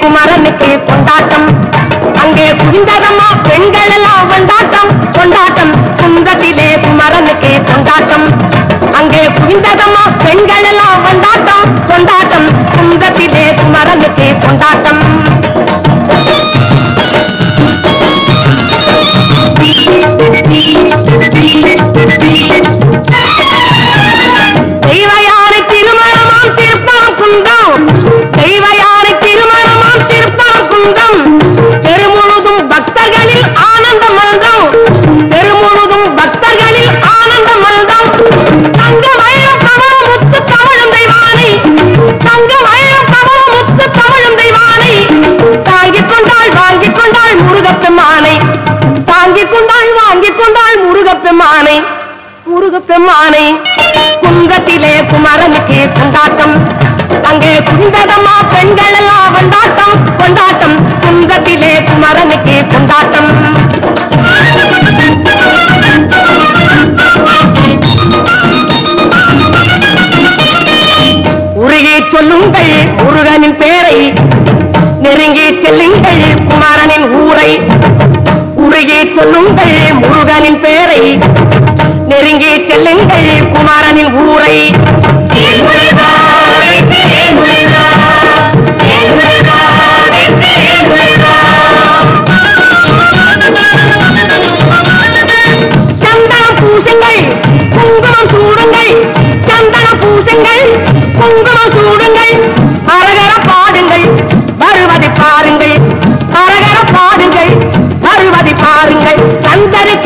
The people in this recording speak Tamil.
குமரனுக்கு கொண்டாட்டம் அங்கே குவிந்ததம்மா பெண்கள் எல்லாம் கொண்டாட்டம் கொண்டாட்டம் குந்தத்திலே குமரனுக்கு கொண்டாட்டம் அங்கே குவிந்ததம்மா பெண்கள் எல்லாம் கொண்டாட்டம் கொண்டாட்டம் குந்தத்திலே குமரனுக்கு கொண்டாட்டம் தெய்வயானை திருமணமாம் திருப்பம் குந்தம் தெய்வயானை திருமணமாம் திருப்பம் குந்தம் தெருமுழுதும் பக்தர்களில் ஆனந்த மல்தம் தெருமுழுதும் பக்தர்களில் ஆனந்த மல்தம் தங்க மயிலும் கமல முத்து தவழும் தெய்வானை தங்க மயிலும் கமல முத்து தவழும் தெய்வானை தாங்கிக் கொண்டாள் வாங்கிக் கொண்டாள் முருகப்பெருமானை தாங்கிக் கொண்டாள் வாங்கிக் கொண்டாள் முருகப்பெருமானை முருகப்பெருமானை குங்கத்திலே குமரனுக்கு கொண்டாட்டம் அங்கே குந்ததம்மா பெண்கள் எல்லாம் கொண்டாட்டம் கொண்டாட்டம் குங்கத்திலே குமரனுக்கு கொண்டாட்டம் உருகி சொல்லுங்கள் முருகனின் பேரை நெருங்கி செல்லுங்கள் குமாரனின் ஊரை உருகி சொல்லுங்கள் முருகனின் பேரை நெருங்கி செல்லுங்கள் குமாரனின் ஊரை சந்தனம் பூசுங்கள் குங்குமம் சூடுங்கள் சந்தனம் பூசுங்கள் குங்குமம் சூடுங்கள் அரகர பாடுங்கள் வருவதை பாருங்கள் அரகர பாடுங்கள் வருவதை பாருங்கள் சந்தருக்கு